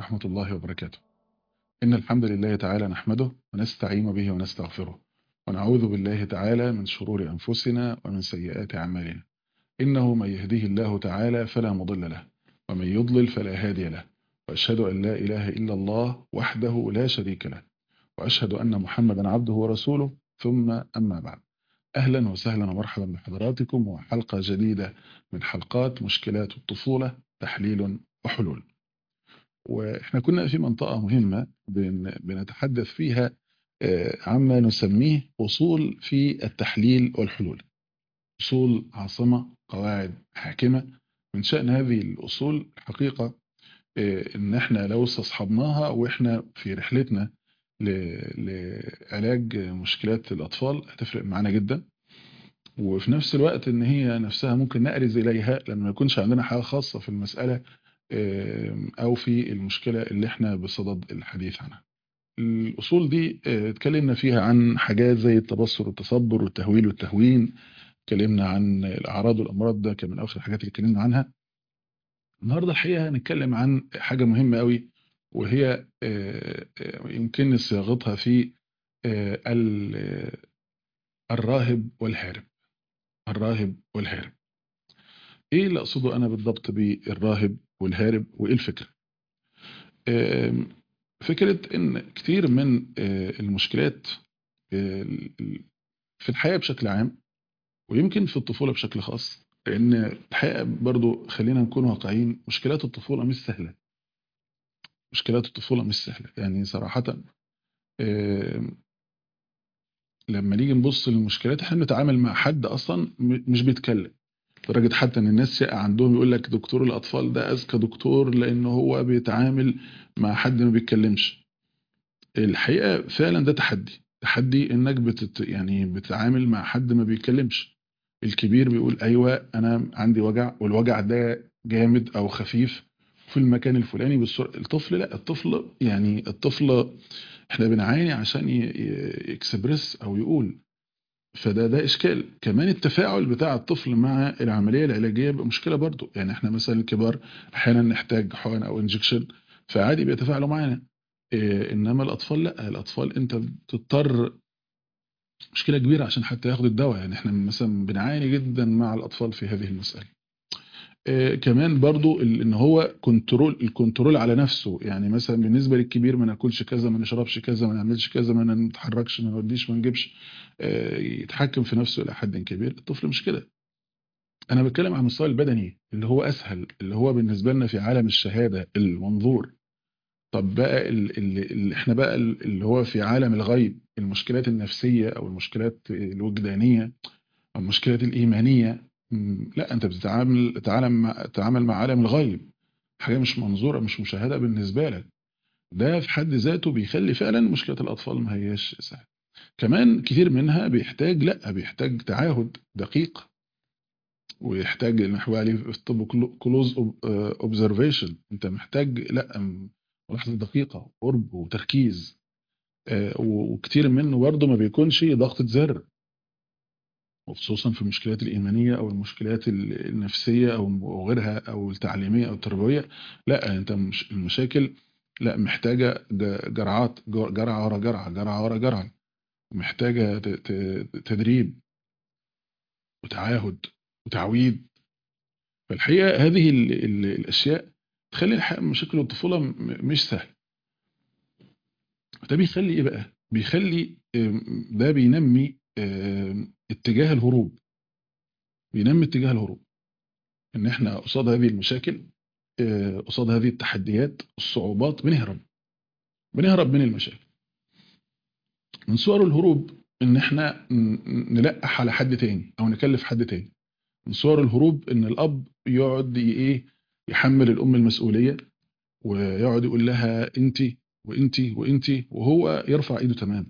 ورحمة الله وبركاته إن الحمد لله تعالى نحمده ونستعين به ونستغفره ونعوذ بالله تعالى من شرور أنفسنا ومن سيئات أعمالنا إنه من يهديه الله تعالى فلا مضل له ومن يضلل فلا هادي له وأشهد أن لا إله إلا الله وحده لا شريك له وأشهد أن محمدا عبده ورسوله ثم أما بعد أهلا وسهلا ومرحبا بحضراتكم وحلقة جديدة من حلقات مشكلات الطفولة تحليل وحلول وإحنا كنا في منطقة مهمة بن- بنتحدث فيها آه، عما نسميه أصول في التحليل والحلول أصول عاصمة قواعد حاكمة من شأن هذه الأصول الحقيقة آه، إن إحنا لو استصحبناها وإحنا في رحلتنا ل- لعلاج مشكلات الأطفال هتفرق معانا جدا وفي نفس الوقت إن هي نفسها ممكن نأرز إليها لما ما يكونش عندنا حاجة خاصة في المسألة آه، أو في المشكلة اللي إحنا بصدد الحديث عنها الأصول دي آه، اتكلمنا فيها عن حاجات زي التبصر والتصبر والتهويل والتهوين اتكلمنا عن الأعراض والأمراض ده كان من أكثر الحاجات اللي اتكلمنا عنها النهاردة الحقيقة هنتكلم عن حاجة مهمة قوي وهي آه، آه، يمكن صياغتها في آه، ال- آه، الراهب والهارب الراهب والهارب ايه اللي اقصده انا بالضبط بالراهب والهارب وايه الفكرة آم، فكرة ان كتير من آه، المشكلات آه، في الحياة بشكل عام ويمكن في الطفولة بشكل خاص لان الحقيقة برضو خلينا نكون واقعيين مشكلات الطفولة مش سهلة مشكلات الطفولة مش سهلة يعني صراحة آم، لما نيجي نبص للمشكلات احنا بنتعامل مع حد اصلا م- مش بيتكلم لدرجة حتى ان الناس شائع عندهم يقول لك دكتور الاطفال ده اذكى دكتور لان هو بيتعامل مع حد ما بيتكلمش الحقيقة فعلا ده تحدي تحدي انك بتت يعني بتتعامل مع حد ما بيتكلمش الكبير بيقول ايوه انا عندي وجع والوجع ده جامد او خفيف في المكان الفلاني بالصورة الطفل لا الطفل يعني الطفل احنا بنعاني عشان ي- ي- يكسبرس او يقول فده ده اشكال كمان التفاعل بتاع الطفل مع العمليه العلاجيه بيبقى مشكله برضو يعني احنا مثلا الكبار احيانا نحتاج حقن او انجكشن فعادي بيتفاعلوا معانا إيه انما الاطفال لا الاطفال انت بتضطر مشكله كبيره عشان حتى ياخد الدواء يعني احنا مثلا بنعاني جدا مع الاطفال في هذه المساله إيه كمان برضو ال- ان هو كنترول الكنترول على نفسه يعني مثلا بالنسبه للكبير ما ناكلش كذا ما نشربش كذا ما نعملش كذا ما نتحركش ما نوديش ما نجيبش آه، يتحكم في نفسه الى حد كبير الطفل مش كده انا بتكلم عن المستوى البدني اللي هو اسهل اللي هو بالنسبه لنا في عالم الشهاده المنظور طب بقى ال- ال- اللي احنا بقى ال- اللي هو في عالم الغيب المشكلات النفسيه او المشكلات الوجدانيه او المشكلات الايمانيه م، لا انت بتتعامل تتعامل مع تتعامل مع عالم الغيب حاجه مش منظوره مش مشاهده بالنسبه لك ده في حد ذاته بيخلي فعلا مشكله الاطفال ما هياش سهله كمان كتير منها بيحتاج لا بيحتاج تعاهد دقيق ويحتاج نحو عليه في الطب كلوز اوبزرفيشن انت محتاج لا م- ملاحظه دقيقه قرب وتركيز آه، و- وكتير منه برضه ما بيكونش ضغطة زر وخصوصا في المشكلات الإيمانية أو المشكلات ال- النفسية أو أو غيرها أو التعليمية أو التربوية لا أنت مش المشاكل لا محتاجة ج- جرعات جر- جرعة ورا جرعة جرعة ورا جرعة محتاجة ت- ت- تدريب وتعاهد وتعويض فالحقيقة هذه ال ال الأشياء تخلي الحقيقة مشاكل الطفولة م- مش سهل ده بيخلي إيه بقى؟ بيخلي آم، ده بينمي آم، اتجاه الهروب بينمي اتجاه الهروب إن إحنا قصاد هذه المشاكل آه، قصاد هذه التحديات الصعوبات بنهرب بنهرب من المشاكل من صور الهروب إن إحنا ن- نلقح على حد تاني أو نكلف حد تاني من صور الهروب إن الأب يقعد ي- إيه يحمل الأم المسؤولية ويقعد يقول لها انت وانت وانت وهو يرفع ايده تمام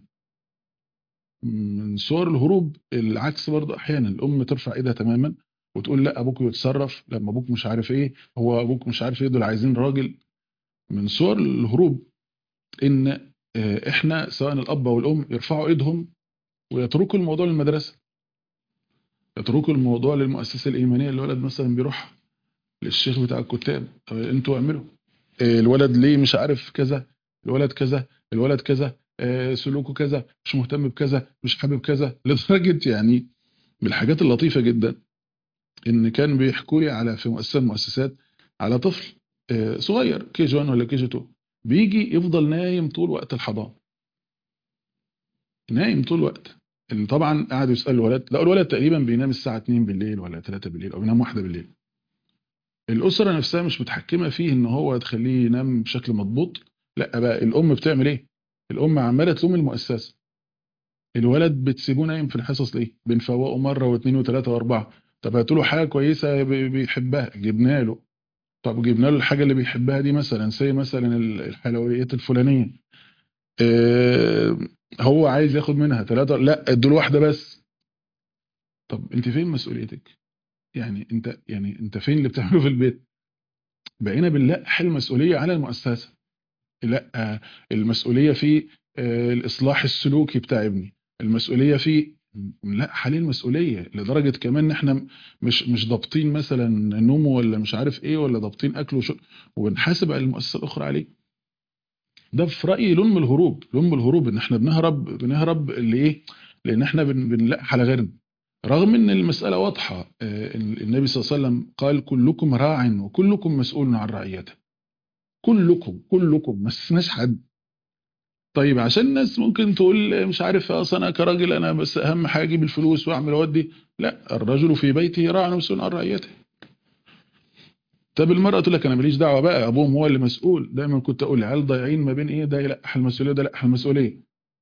من صور الهروب العكس برضه احيانا الام ترفع ايدها تماما وتقول لا ابوك يتصرف لما ابوك مش عارف ايه هو ابوك مش عارف ايه دول عايزين راجل من صور الهروب ان آه، احنا سواء الاب او الام يرفعوا ايدهم ويتركوا الموضوع للمدرسه يتركوا الموضوع للمؤسسه الايمانيه اللي الولد مثلا بيروح للشيخ بتاع الكتاب آه، انتوا اعملوا آه، الولد ليه مش عارف كذا الولد كذا الولد كذا آه، سلوكه كذا مش مهتم بكذا مش حابب كذا لدرجه يعني من الحاجات اللطيفه جدا ان كان بيحكوا لي على في مؤسسه من المؤسسات على طفل آه، صغير كي جي 1 ولا كي جي 2 بيجي يفضل نايم طول وقت الحضانه نايم طول الوقت اللي طبعا قعدوا يسالوا الولد لا الولد تقريبا بينام الساعه 2 بالليل ولا 3 بالليل او بينام 1 بالليل الاسره نفسها مش متحكمه فيه ان هو تخليه ينام بشكل مضبوط لا بقى الام بتعمل ايه الام عماله تلوم المؤسسه الولد بتسيبوه نايم في الحصص ليه بنفوقه مره واثنين وثلاثه واربعه طب هاتوا له حاجه كويسه بي- بيحبها جبنا له طب جبنا له الحاجه اللي بيحبها دي مثلا زي مثلا ال- الحلويات الفلانيه آه، هو عايز ياخد منها ثلاثه لا ادوا له واحده بس طب انت فين مسؤوليتك يعني انت يعني انت فين اللي بتعمله في البيت بقينا بنلقح المسؤوليه على المؤسسه لا آه، المسؤوليه في آه، الاصلاح السلوكي بتاع ابني المسؤوليه في لا حاليا المسؤوليه لدرجه كمان ان احنا مش مش ضابطين مثلا نومه ولا مش عارف ايه ولا ضابطين اكله وشو ونحاسب على المؤسسه الاخرى عليه ده في رايي لون من الهروب لون من الهروب ان احنا بنهرب بنهرب لايه لان احنا بن- بنلقح على غيرنا رغم ان المساله واضحه آه، النبي صلى الله عليه وسلم قال كلكم راع وكلكم مسؤول عن رعيته كلكم كلكم ما استثناش حد طيب عشان الناس ممكن تقول مش عارف اصل انا كراجل انا بس اهم حاجه اجيب الفلوس واعمل اودي لا الرجل في بيته راع ومسؤول عن رعيته طب المرأة تقول لك انا ماليش دعوه بقى ابوهم هو اللي مسؤول دايما كنت اقول العيال ضايعين ما بين ايه ده يلقح المسؤوليه ده يلقح المسؤوليه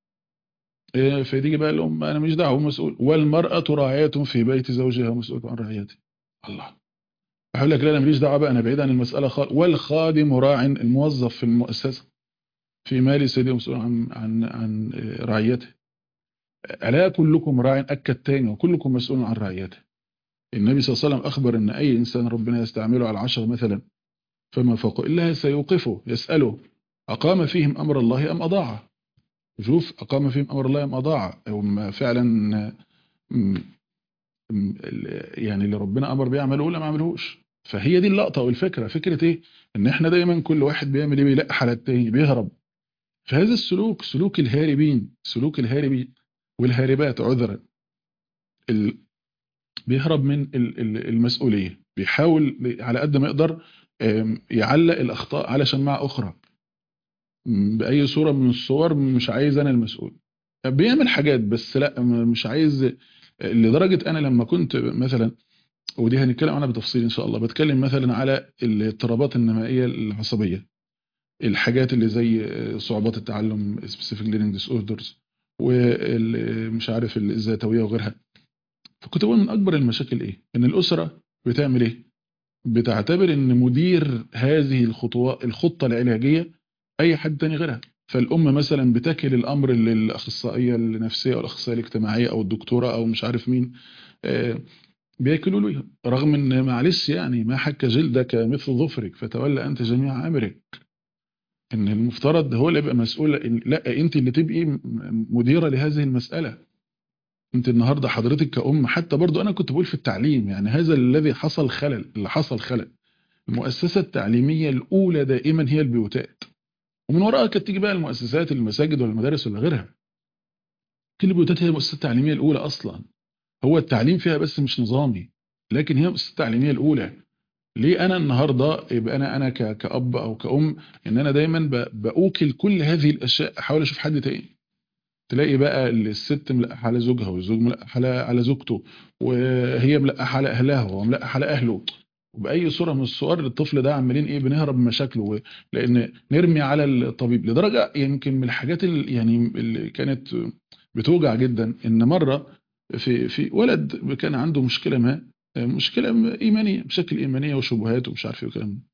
إيه فتيجي بقى الام انا ماليش دعوه هو مسؤول والمرأة راعية في بيت زوجها مسؤول عن رعيته الله اقول لك لا انا ماليش دعوه بقى انا بعيد عن المساله خالص والخادم راع الموظف في المؤسسه في مال سيده مسؤول عن عن عن رعيته الا كلكم راع اكد تاني وكلكم مسؤول عن رعيته النبي صلى الله عليه وسلم اخبر ان اي انسان ربنا يستعمله على العشر مثلا فما فوق الا سيوقفه يساله اقام فيهم امر الله ام اضاعه شوف اقام فيهم امر الله ام اضاعه هم فعلا م- م- يعني اللي ربنا امر بيه عمله ولا ما عملهوش فهي دي اللقطه والفكره فكره ايه ان احنا دايما كل واحد بيعمل ايه بيلقح على التاني بيهرب فهذا السلوك سلوك الهاربين سلوك الهاربين والهاربات عذرا ال... بيهرب من ال- ال- المسؤوليه بيحاول على قد ما يقدر آم، يعلق الاخطاء على شماعه اخرى م، باي صوره من الصور مش عايز انا المسؤول بيعمل حاجات بس لا م- مش عايز لدرجه انا لما كنت مثلا ودي هنتكلم عنها بتفصيل ان شاء الله بتكلم مثلا على الاضطرابات النمائيه العصبيه الحاجات اللي زي صعوبات التعلم specific learning disorders ومش عارف الذاتويه وغيرها فكنت بقول من اكبر المشاكل ايه ان الاسره بتعمل ايه بتعتبر ان مدير هذه الخطوات الخطه العلاجيه اي حد تاني غيرها فالام مثلا بتكل الامر للاخصائيه النفسيه او الاخصائيه الاجتماعيه او الدكتوره او مش عارف مين آه، بياكلوا له رغم ان معلش يعني ما حك جلدك مثل ظفرك فتولى انت جميع امرك ان المفترض هو اللي يبقى مسؤول إن- لا انت اللي تبقي م- مديره لهذه المساله انت النهارده حضرتك كأم حتى برضو انا كنت بقول في التعليم يعني هذا الذي حصل خلل اللي حصل خلل المؤسسه التعليميه الاولى دائما هي البيوتات ومن وراها كانت تيجي بقى المؤسسات المساجد والمدارس ولا غيرها كل البيوتات هي المؤسسه التعليميه الاولى اصلا هو التعليم فيها بس مش نظامي لكن هي المؤسسه التعليميه الاولى ليه انا النهارده يبقى انا انا ك- كاب او كأم ان انا دايما ب- باوكل كل هذه الاشياء احاول اشوف حد تاني تلاقي بقى الست ملقحه على زوجها والزوج ملقح على على زوجته وهي ملقحه على اهلها وهو ملقح على اهله وباي صوره من الصور الطفل ده عمالين ايه بنهرب من مشاكله و- لان نرمي على الطبيب لدرجه يمكن من الحاجات اللي يعني اللي كانت بتوجع جدا ان مره في في ولد كان عنده مشكله ما مشكله ايمانيه بشكل ايمانيه وشبهات ومش عارف ايه والكلام ده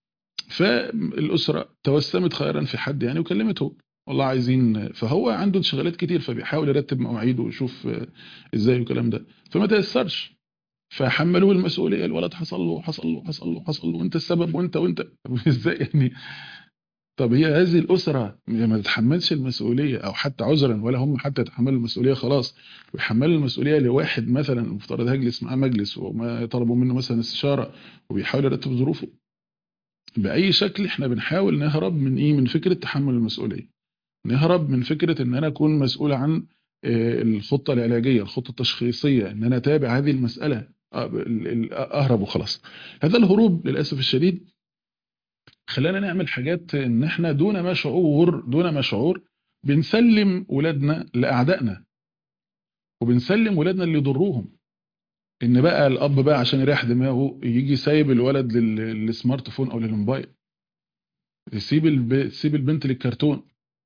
فالاسره توسمت خيرا في حد يعني وكلمته والله عايزين فهو عنده انشغالات كتير فبيحاول يرتب مواعيده ويشوف آه، ازاي والكلام ده فما تيسرش فحملوه المسؤوليه الولد حصل له حصل له حصل له حصل له وانت السبب وانت وانت طب ازاي يعني طب هي هذه الاسره ما تتحملش المسؤوليه او حتى عذرا ولا هم حتى يتحملوا المسؤوليه خلاص ويحملوا المسؤوليه لواحد مثلا المفترض هيجلس معاه مجلس وما طلبوا منه مثلا استشاره وبيحاول يرتب ظروفه باي شكل احنا بنحاول نهرب من ايه من فكره تحمل المسؤوليه نهرب من فكره ان انا اكون مسؤول عن آه، الخطه العلاجيه الخطه التشخيصيه ان انا اتابع هذه المساله آه، ال- ال- اهرب وخلاص هذا الهروب للاسف الشديد خلانا نعمل حاجات ان احنا دون ما شعور دون ما شعور بنسلم ولادنا لاعدائنا وبنسلم ولادنا اللي يضروهم ان بقى الاب بقى عشان يريح دماغه يجي سايب الولد لل- للسمارت فون او للموبايل يسيب الب... يسيب البنت للكرتون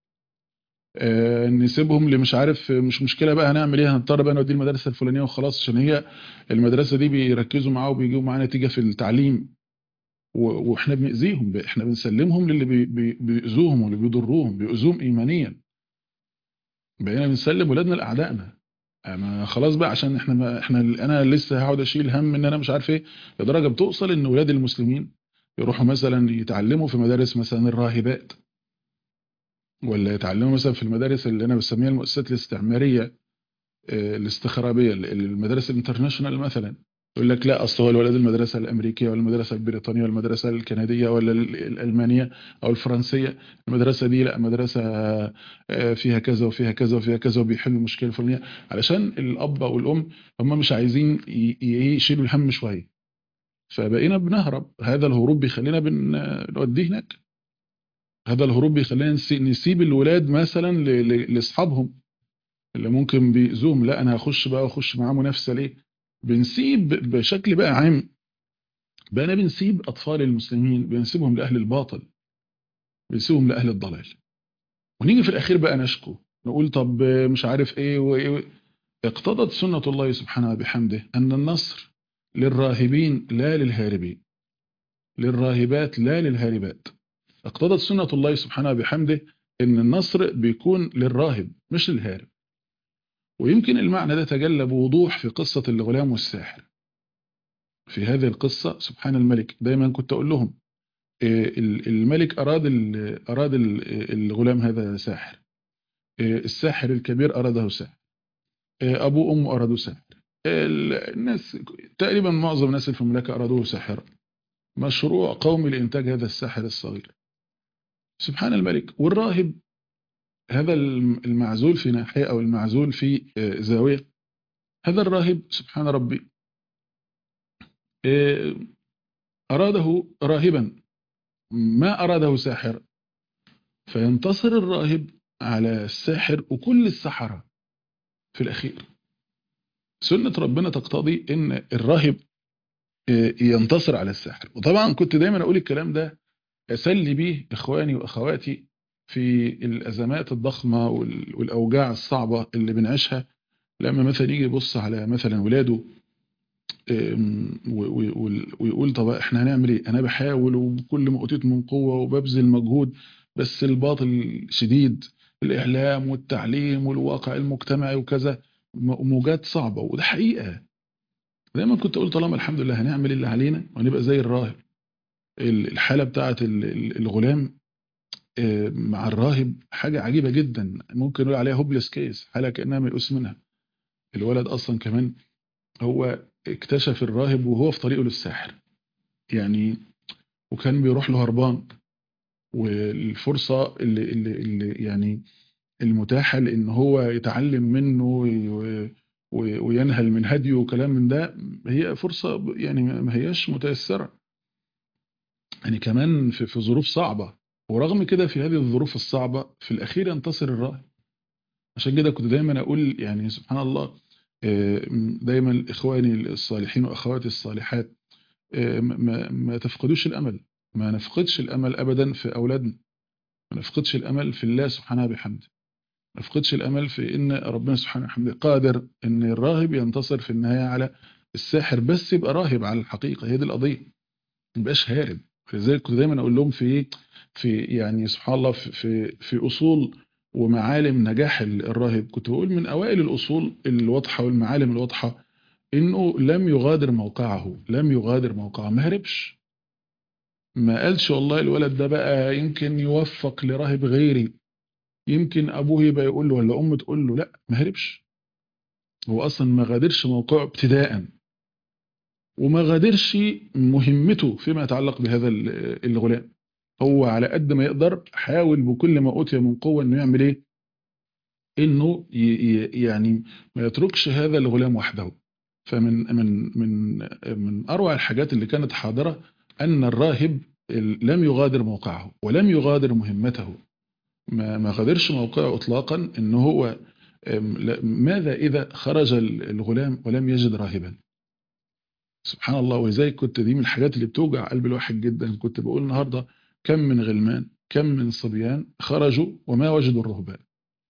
آه نسيبهم اللي مش عارف مش مشكله بقى هنعمل ايه هنضطر بقى نوديه المدرسه الفلانيه وخلاص عشان هي المدرسه دي بيركزوا معاه وبيجيبوا معاه نتيجه في التعليم و- واحنا بنأذيهم احنا بنسلمهم للي بي- بي- بيأذوهم واللي بيضروهم بيؤذوهم ايمانيا بقينا بنسلم ولادنا لاعدائنا انا خلاص بقى عشان احنا ما احنا انا لسه هقعد اشيل هم ان انا مش عارف ايه لدرجه بتوصل ان ولاد المسلمين يروحوا مثلا يتعلموا في مدارس مثلا الراهبات ولا يتعلموا مثلا في المدارس اللي انا بسميها المؤسسات الاستعماريه آه، الاستخرابيه ال- المدارس الانترناشونال مثلا يقول لك لا اصل هو الولد المدرسه الامريكيه ولا المدرسه البريطانيه ولا المدرسه الكنديه ولا ال- الالمانيه او الفرنسيه المدرسه دي لا مدرسه آه، فيها كذا وفيها كذا وفيها كذا وبيحل المشكله الفلانيه علشان الاب او الام هم مش عايزين ي- ي- يشيلوا الهم شويه فبقينا بنهرب هذا الهروب بيخلينا بن- نوديه هناك هذا الهروب بيخلينا نسي- نسيب الولاد مثلا ل- ل- لاصحابهم اللي ممكن بيأذوهم لا انا هخش بقى واخش معاه منافسه ليه بنسيب بشكل بقى عام بقينا بنسيب اطفال المسلمين بنسيبهم لاهل الباطل بنسيبهم لاهل الضلال ونيجي في الاخير بقى نشكو نقول طب مش عارف ايه وايه اقتضت سنه الله سبحانه بحمده ان النصر للراهبين لا للهاربين للراهبات لا للهاربات اقتضت سنه الله سبحانه بحمده ان النصر بيكون للراهب مش للهارب ويمكن المعنى ده تجلى بوضوح في قصة الغلام والساحر في هذه القصة سبحان الملك دايما كنت أقول لهم إيه، ال- الملك أراد ال- أراد ال- الغلام هذا ساحر إيه، الساحر الكبير أراده ساحر إيه، أبوه وأمه أرادوا ساحر ال- الناس تقريبا معظم الناس اللي في المملكة أرادوه ساحرا مشروع قومي لإنتاج هذا الساحر الصغير سبحان الملك والراهب هذا الم- المعزول في ناحية أو المعزول في آه، زاوية هذا الراهب سبحان ربي آه، أراده راهبا ما أراده ساحرا فينتصر الراهب على الساحر وكل السحرة في الأخير سنة ربنا تقتضي إن الراهب آه، ينتصر على الساحر وطبعا كنت دايما أقول الكلام ده أسلي بيه إخواني وأخواتي في الأزمات الضخمة وال- والأوجاع الصعبة اللي بنعيشها لما مثلا يجي يبص على مثلا ولاده أم، و- و- وال- ويقول طب احنا هنعمل ايه انا بحاول وبكل ما اوتيت من قوه وببذل مجهود بس الباطل شديد الاعلام والتعليم والواقع المجتمعي وكذا م- موجات صعبه وده حقيقه دايما كنت اقول طالما الحمد لله هنعمل اللي علينا ونبقى زي الراهب ال- الحاله بتاعه ال- ال- الغلام آه، مع الراهب حاجه عجيبه جدا ممكن نقول عليها هوبلس كيس حاله كانها ميؤوس منها الولد اصلا كمان هو اكتشف الراهب وهو في طريقه للساحر يعني وكان بيروح له هربان والفرصة اللي, اللي, اللي يعني المتاحة لأن هو يتعلم منه وي- وي- وينهل من هديه وكلام من ده هي فرصة يعني ما هياش متيسرة يعني كمان في, في ظروف صعبة ورغم كده في هذه الظروف الصعبة في الأخير ينتصر الراهب عشان كده كنت دايما أقول يعني سبحان الله آه، دايما إخواني الصالحين وأخواتي الصالحات آه، ما, ما ما تفقدوش الأمل ما نفقدش الأمل أبدا في أولادنا ما نفقدش الأمل في الله سبحانه بحمده ما نفقدش الأمل في إن ربنا سبحانه بحمده قادر إن الراهب ينتصر في النهاية على الساحر بس يبقى راهب على الحقيقة هي دي القضية ما يبقاش هارب فلذلك كنت دايما أقول لهم في إيه في يعني سبحان الله في في, في أصول ومعالم نجاح الراهب كنت بقول من أوائل الأصول الواضحة والمعالم الواضحة إنه لم يغادر موقعه لم يغادر موقعه ما هربش ما قالش والله الولد ده بقى يمكن يوفق لراهب غيري يمكن ابوه يبقى يقول له ولا امه تقول له لا ما هربش هو اصلا ما غادرش موقعه ابتداء وما غادرش مهمته فيما يتعلق بهذا الغلام هو على قد ما يقدر حاول بكل ما أوتي من قوة انه يعمل ايه انه يعني ما يتركش هذا الغلام وحده فمن من من من اروع الحاجات اللي كانت حاضره ان الراهب لم يغادر موقعه ولم يغادر مهمته ما ما غادرش موقعه اطلاقا ان هو ماذا اذا خرج الغلام ولم يجد راهبا سبحان الله وازاي كنت دي من الحاجات اللي بتوجع قلب الواحد جدا كنت بقول النهارده كم من غلمان كم من صبيان خرجوا وما وجدوا الرهبان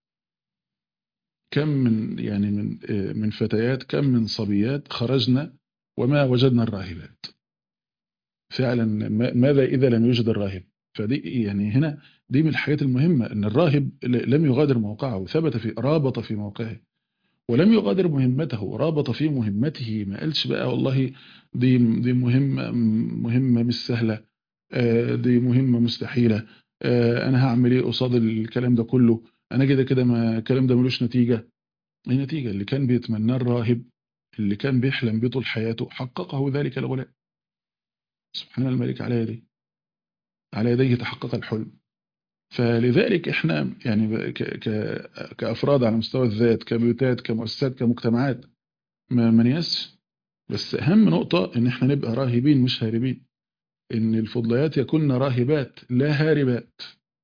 كم من يعني من من فتيات كم من صبيات خرجنا وما وجدنا الراهبات فعلا ماذا إذا لم يوجد الراهب فدي يعني هنا دي من الحاجات المهمة أن الراهب لم يغادر موقعه ثبت في رابط في موقعه ولم يغادر مهمته رابط في مهمته ما قالش بقى والله دي دي مهمة مهمة مش سهلة دي مهمة مستحيلة أنا هعمل إيه قصاد الكلام ده كله أنا كده كده ما الكلام ده ملوش نتيجة النتيجة اللي كان بيتمناه الراهب اللي كان بيحلم بيه طول حياته حققه ذلك الغلام سبحان الملك على يديه على يديه تحقق الحلم فلذلك احنا يعني ك ك كأفراد على مستوى الذات كبيوتات كمؤسسات كمجتمعات ما نيأسش بس أهم نقطة إن احنا نبقى راهبين مش هاربين إن الفضليات يكون راهبات لا هاربات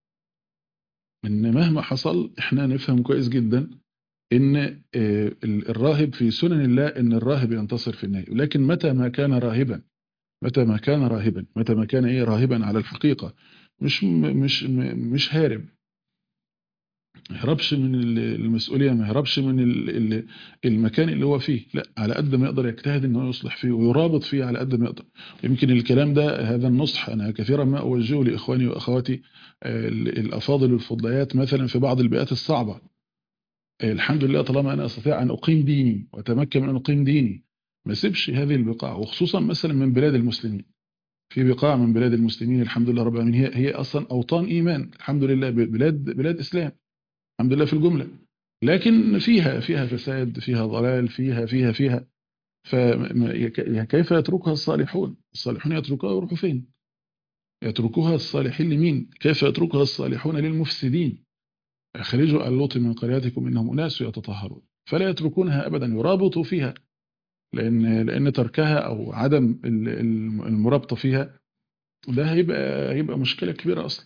إن مهما حصل احنا نفهم كويس جدا إن الراهب في سنن الله إن الراهب ينتصر في النهاية لكن متى ما كان راهبا متى ما كان راهبا متى ما كان ايه راهبا على الحقيقة مش مش مش هارب ما يهربش من المسؤولية ما يهربش من المكان اللي هو فيه لا على قد ما يقدر يجتهد انه يصلح فيه ويرابط فيه على قد ما يقدر يمكن الكلام ده هذا النصح انا كثيرا ما اوجهه لاخواني واخواتي الافاضل والفضليات مثلا في بعض البيئات الصعبة الحمد لله طالما انا استطيع ان اقيم ديني واتمكن من ان اقيم ديني ما سيبش هذه البقاع وخصوصا مثلا من بلاد المسلمين في بقاع من بلاد المسلمين الحمد لله رب العالمين هي هي اصلا اوطان ايمان الحمد لله بلاد بلاد اسلام الحمد لله في الجمله لكن فيها فيها فساد فيها ضلال فيها فيها فيها فكيف يتركها الصالحون الصالحون يتركوها ويروحوا فين يتركوها الصالحين لمين كيف يتركها الصالحون للمفسدين اخرجوا اللوط من قرياتكم انهم اناس يتطهرون فلا يتركونها ابدا يرابطوا فيها لان لان تركها او عدم المرابطه فيها ده هيبقى هيبقى مشكله كبيره اصلا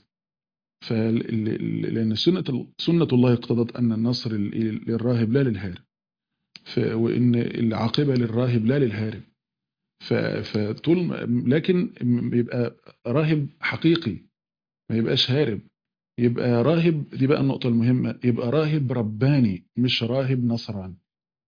لان سنه سنه الله اقتضت ان النصر للراهب لا للهارب وان العاقبه للراهب لا للهارب فطول لكن يبقى راهب حقيقي ما يبقاش هارب يبقى راهب دي بقى النقطه المهمه يبقى راهب رباني مش راهب نصراني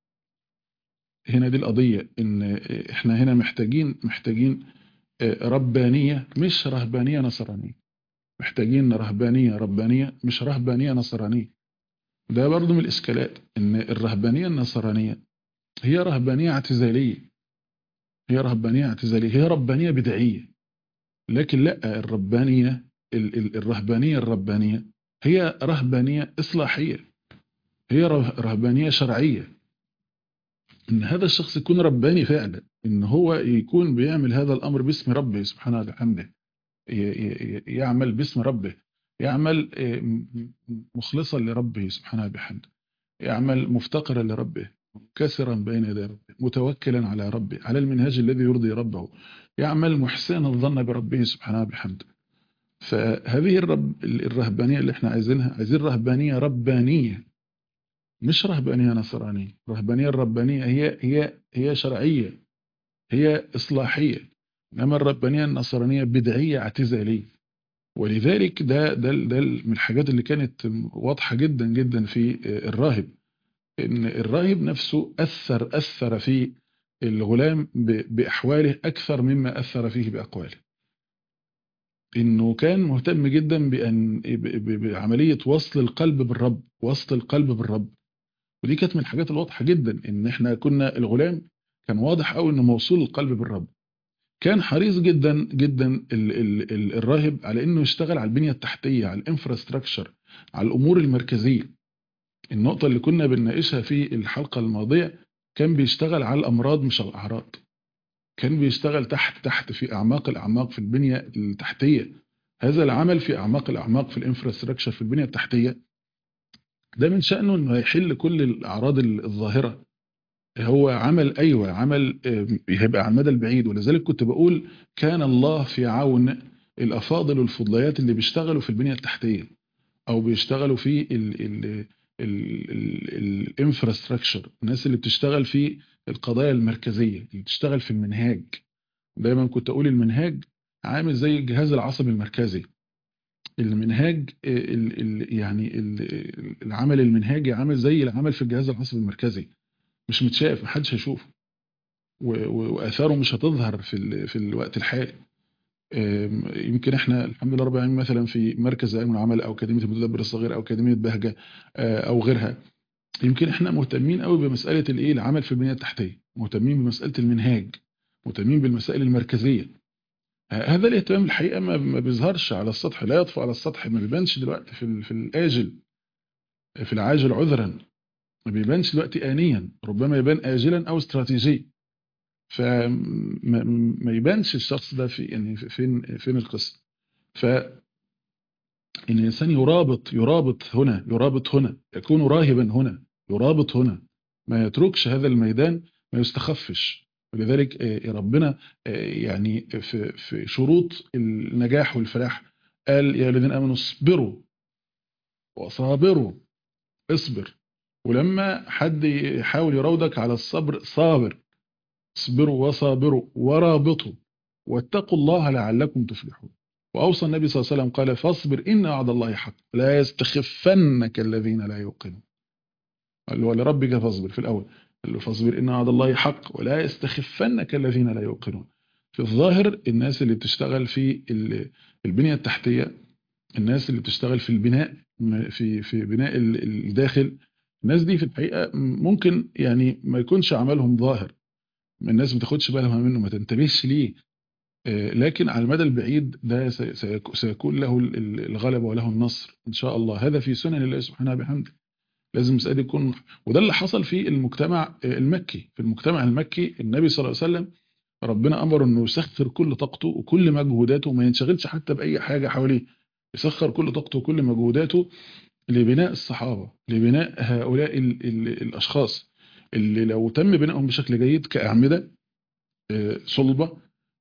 هنا دي القضية ان احنا هنا محتاجين محتاجين ربانية مش رهبانية نصرانية محتاجين رهبانية ربانية مش رهبانية نصرانية ده برضو من الإشكالات ان الرهبانية النصرانية هي رهبانية اعتزالية هي رهبانية اعتزالية هي ربانية بدعية لكن لا الربانية الرهبانية الربانية هي رهبانية إصلاحية هي رهبانية شرعية ان هذا الشخص يكون رباني فعلا ان هو يكون بيعمل هذا الامر باسم ربه سبحانه وتعالى يعمل باسم ربه يعمل مخلصا لربه سبحانه وبحمده يعمل مفتقرا لربه كسرا بين يدي ربه متوكلا على ربه على المنهاج الذي يرضي ربه يعمل محسنا الظن بربه سبحانه وبحمده فهذه الرب الرهبانيه اللي احنا عايزينها عايزين رهبانيه ربانيه مش رهبانية نصرانية الرهبانية الربانية هي هي هي شرعية هي إصلاحية إنما الربانية النصرانية بدعية اعتزالية ولذلك ده ده ده من الحاجات اللي كانت واضحة جدا جدا في الراهب إن الراهب نفسه أثر أثر في الغلام بأحواله أكثر مما أثر فيه بأقواله إنه كان مهتم جدا بأن بعملية وصل القلب بالرب وصل القلب بالرب ودي كانت من الحاجات الواضحة جدا ان احنا كنا الغلام كان واضح قوي انه موصول القلب بالرب كان حريص جدا جدا ال ال ال الراهب على انه يشتغل على البنية التحتية على الانفراستراكشر على الامور المركزية النقطة اللي كنا بنناقشها في الحلقة الماضية كان بيشتغل على الامراض مش الاعراض كان بيشتغل تحت تحت في اعماق الاعماق في البنيه التحتيه هذا العمل في اعماق الاعماق في الانفراستراكشر في البنيه التحتيه ده من شانه انه هيحل كل الاعراض الظاهره هو عمل ايوه عمل هيبقى على المدى البعيد ولذلك كنت بقول كان الله في عون الافاضل والفضليات اللي بيشتغلوا في البنيه التحتيه او بيشتغلوا في الانفراستراكشر الناس اللي بتشتغل في القضايا المركزيه اللي بتشتغل في المنهاج دايما كنت اقول المنهاج عامل زي الجهاز العصبي المركزي المنهاج ال ال يعني ال العمل المنهاجي عامل زي العمل في الجهاز العصبي المركزي مش متشاف محدش هيشوفه واثاره مش هتظهر في في الوقت الحالي يمكن احنا الحمد لله رب العالمين مثلا في مركز علم العمل او اكاديميه المتدبر الصغير او اكاديميه بهجه او غيرها يمكن احنا مهتمين قوي بمساله الايه العمل في البنيه التحتيه مهتمين بمساله المنهاج مهتمين بالمسائل المركزيه هذا الاهتمام الحقيقه ما بيظهرش على السطح لا يطفو على السطح ما بيبانش دلوقتي في في الاجل في العاجل عذرا ما بيبانش دلوقتي آنيا ربما يبان آجلا أو استراتيجيا فما يبانش الشخص ده في يعني فين فين القصه ف ان الانسان يرابط يرابط هنا يرابط هنا يكون راهبا هنا يرابط هنا ما يتركش هذا الميدان ما يستخفش ولذلك ربنا يعني في في شروط النجاح والفلاح قال يا الذين امنوا اصبروا وصابروا اصبر ولما حد يحاول يراودك على الصبر صابر اصبروا وصابروا ورابطوا واتقوا الله لعلكم تفلحون وأوصى النبي صلى الله عليه وسلم قال فاصبر إن وعد الله حق لا يستخفنك الذين لا يوقنون قال له لربك فاصبر في الأول قال له فاصبر إن وعد الله حق ولا يستخفنك الذين لا يوقنون في الظاهر الناس اللي بتشتغل في البنية التحتية الناس اللي بتشتغل في البناء في في بناء الداخل الناس دي في الحقيقة ممكن يعني ما يكونش عملهم ظاهر الناس ما تاخدش بالها منه ما تنتبهش ليه لكن على المدى البعيد ده سيكون له الغلبة وله النصر إن شاء الله هذا في سنن الله سبحانه بحمده لازم مسألة يكون وده اللي حصل في المجتمع المكي في المجتمع المكي النبي صلى الله عليه وسلم ربنا أمر أنه يسخر كل طاقته وكل مجهوداته وما ينشغلش حتى بأي حاجة حواليه يسخر كل طاقته وكل مجهوداته لبناء الصحابة لبناء هؤلاء ال ال الأشخاص اللي لو تم بنائهم بشكل جيد كأعمدة صلبة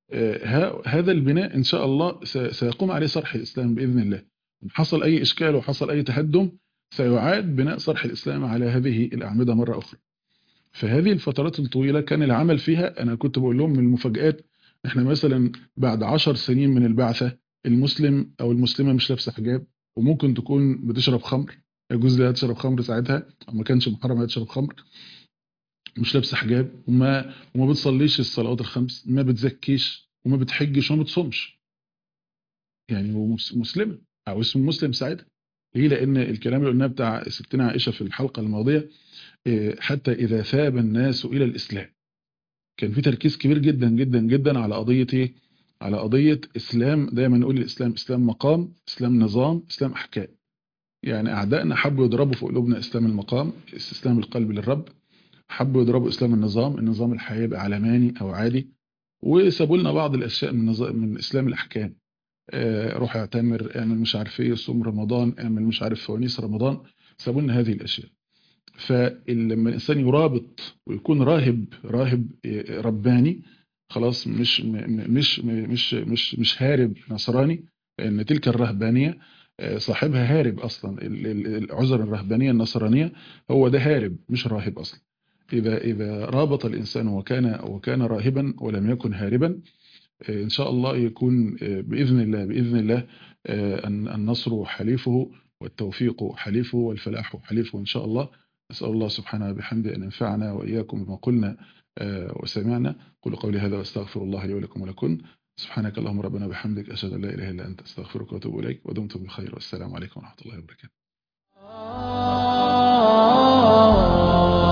هذا البناء إن شاء الله سيقوم عليه صرح الإسلام بإذن الله إن حصل أي إشكال وحصل أي تهدم سيعاد بناء صرح الإسلام على هذه الأعمدة مرة أخرى فهذه الفترات الطويلة كان العمل فيها أنا كنت بقول لهم من المفاجآت إحنا مثلا بعد عشر سنين من البعثة المسلم أو المسلمة مش لابسة حجاب وممكن تكون بتشرب خمر يجوز لها تشرب خمر ساعتها أو ما كانش محرم تشرب خمر مش لابسه حجاب وما وما بتصليش الصلوات الخمس ما بتزكيش وما بتحجش وما بتصومش يعني هو مسلمه او اسم مسلم ساعتها ليه لان الكلام اللي قلناه بتاع ستنا عائشه في الحلقه الماضيه حتى اذا ثاب الناس الى الاسلام كان في تركيز كبير جدا جدا جدا على قضيه ايه على قضيه اسلام دايما نقول الاسلام اسلام مقام اسلام نظام اسلام احكام يعني اعدائنا حبوا يضربوا في قلوبنا اسلام المقام استسلام القلب للرب حبوا يضربوا اسلام النظام النظام الحياة يبقى علماني او عادي وسابوا لنا بعض الاشياء من نظام من اسلام الاحكام آه روح اعتمر اعمل مش عارف ايه صوم رمضان اعمل مش عارف فوانيس رمضان سابوا لنا هذه الاشياء فلما الانسان يرابط ويكون راهب راهب رباني خلاص مش مش مش مش مش هارب نصراني لان تلك الرهبانيه صاحبها هارب اصلا العذر الرهبانيه النصرانيه هو ده هارب مش راهب اصلا إذا إذا رابط الإنسان وكان وكان راهبا ولم يكن هاربا إن شاء الله يكون بإذن الله بإذن الله النصر حليفه والتوفيق حليفه والفلاح حليفه إن شاء الله نسأل الله سبحانه بحمده أن ينفعنا وإياكم بما قلنا وسمعنا قل قولي هذا واستغفر الله لي ولكم ولكم سبحانك اللهم ربنا بحمدك أشهد أن لا إله إلا أنت أستغفرك وأتوب إليك ودمتم بخير والسلام عليكم ورحمة الله وبركاته